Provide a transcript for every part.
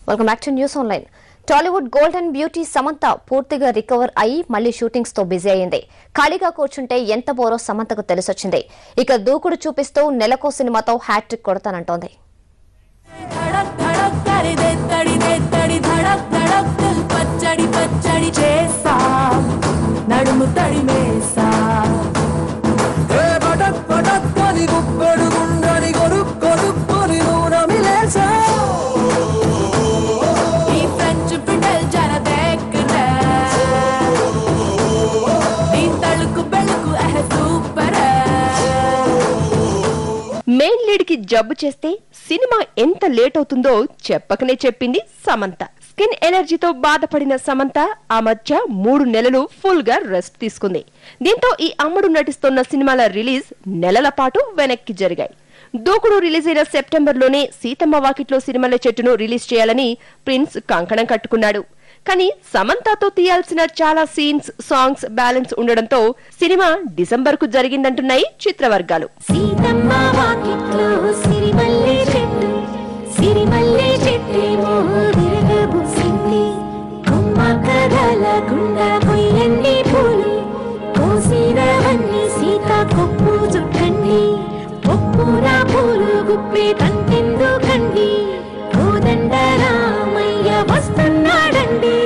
welcome back to news online Tollywood golden beauty Samantha పూర్తిగా recover అయి మళ్లీ షూటింగ్స్ తో బిజీ అయింది ఖాళీగా కూర్చుంటే ఎంత బోరో సమంతకు తెలిసొచ్చింది ఇక దూకుడు చూపిస్తూ నెలకో సినిమాతో హ్యాట్రిక్ కొడతానంటోంది धड़क धड़क तड़िदे तड़िदे तड़ी धड़क धड़क दिल పచ్చడి పచ్చడి చేసా నడుము తడిమేసా ఏ పటక్ పటక్ అని గుప్పెడు గుండని కొరుక్ కొరుక్కుని నూనె మిలేసా ఈ ఫ్రెంచ్ బిడ్డల్ జర దగ్గర నీ తళుకు బెళుకు అహ సూపర్ మెయిన్ లీడ్ కి జబ్బు చేస్తే సినిమా ఎంత లేట్ అవుతుందో చెప్పకనే చెప్పింది సమంత స్కిన్ ఎలర్జీతో బాధపడిన సమంత ఆ మధ్య మూడు నెలలు ఫుల్ గా రెస్ట్ తీసుకుంది దీంతో ఈ అమ్మడు నటిస్తున్న సినిమాల రిలీజ్ నెలల పాటు వెనక్కి జరిగాయి దూకుడు రిలీజ్ అయిన సెప్టెంబర్ లోనే సీతమ్మ వాకిట్లో సినిమాల చెట్టును రిలీజ్ చేయాలని ప్రిన్స్ కంకణం కట్టుకున్నాడు కానీ సమంతతో తీయాల్సిన చాలా సీన్స్ సాంగ్స్ బ్యాలెన్స్ ఉండడంతో సినిమా డిసెంబర్ కు జరిగిందంటున్నాయి చిత్రవర్గాలు సీతమ్మ వాకిట్లో సిరిమల్లె చెట్టు సిరిమల్లె చెట్టేమో విరగబూసింది కొమ్మ కదల గుండా కొయ్యండి పూలు కోసినవన్నీ సీత కొప్పు చుట్టండి ఒప్పున పూలు గుప్పే తంతెందుకండి కోదండ రామయ్య వస్తున్నాడండి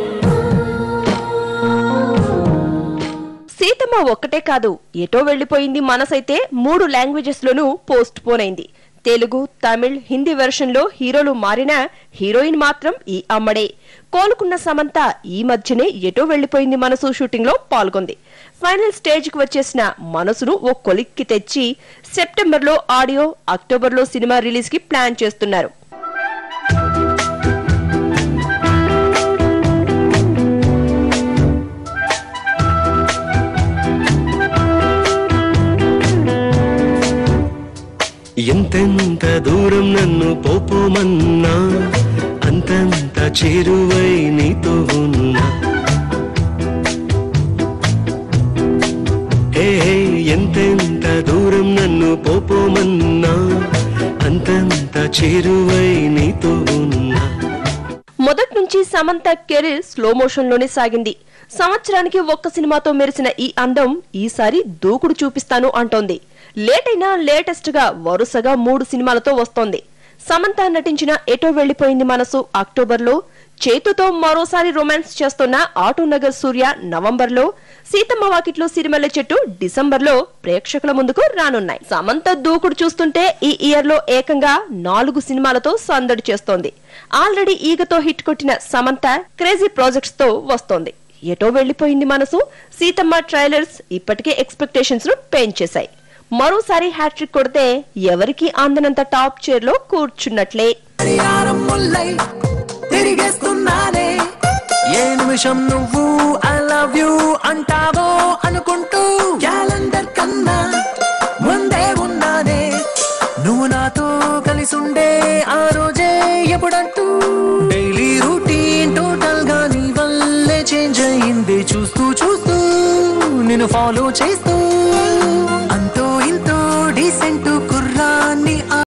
సీతమ్మ ఒక్కటే కాదు ఎటో వెళ్లిపోయింది మనసైతే మూడు లాంగ్వేజెస్ లోనూ పోస్ట్ పోన్ అయింది తెలుగు తమిళ్ హిందీ వెర్షన్ లో హీరోలు మారినా హీరోయిన్ మాత్రం ఈ అమ్మడే కోలుకున్న సమంత ఈ మధ్యనే ఎటో వెళ్లిపోయింది మనసు షూటింగ్ లో పాల్గొంది ఫైనల్ స్టేజ్ కి వచ్చేసిన మనసును ఓ కొలిక్కి తెచ్చి సెప్టెంబర్ లో ఆడియో అక్టోబర్ లో సినిమా రిలీజ్ కి ప్లాన్ చేస్తున్నారు ఎంతెంత దూరం నన్ను పోపోమన్నా అంతంత చేరువై నీతో ఉన్నా హే హే, ఎంతెంత దూరం నన్ను పోపోమన్నా అంతంత చేరువై నీతో ఉన్నా మొదటి నుంచి సమంత కెరీర్ స్లో మోషన్ లోనే సాగింది సంవత్సరానికి ఒక్క సినిమాతో మెరిసిన ఈ అందం ఈసారి దూకుడు చూపిస్తాను అంటోంది లేట్ అయినా లేటెస్ట్ గా వరుసగా మూడు సినిమాలతో వస్తోంది సమంత నటించిన ఎటో వెళ్లిపోయింది మనసు అక్టోబర్ లో చేతుతో మరోసారి రొమాన్స్ చేస్తున్న ఆటో నగర్ సూర్య నవంబర్ లో సీతమ్మ వాకిట్లో సిరిమల్లె చెట్టు డిసెంబర్ లో ప్రేక్షకుల ముందుకు రానున్నాయి సమంత దూకుడు చూస్తుంటే ఈ ఇయర్ లో ఏకంగా నాలుగు సినిమాలతో సందడి చేస్తోంది ఆల్రెడీ ఈగతో హిట్ కొట్టిన సమంత క్రేజీ ప్రాజెక్ట్స్ తో వస్తోంది ఎటో వెళ్లిపోయింది మనసు సీతమ్మ ట్రైలర్స్ ఇప్పటికే ఎక్స్పెక్టేషన్స్ ను పెంచేశాయి మరోసారి హ్యాట్రిక్ కొడితే ఎవరికి అందనంత టాప్ చైర్ లో కూర్చున్నట్లే పరిహారం ముల్లై తిరిగేస్తున్నానే ఏ నిమిషం నువ్వు ఐ లవ్ యూ అంటావో అనుకుంటూ క్యాలెండర్ కన్నా ముందే ఉన్నానే నువ్వు నాతో కలిసి ఉండే ఆ రోజే ఎప్పుడంటూ డైలీ రూటీన్ టోటల్ గా నీ వల్లే చేంజ్ అయింది చూస్తూ చూస్తూ నిన్ను ఫాలో చేస్తూ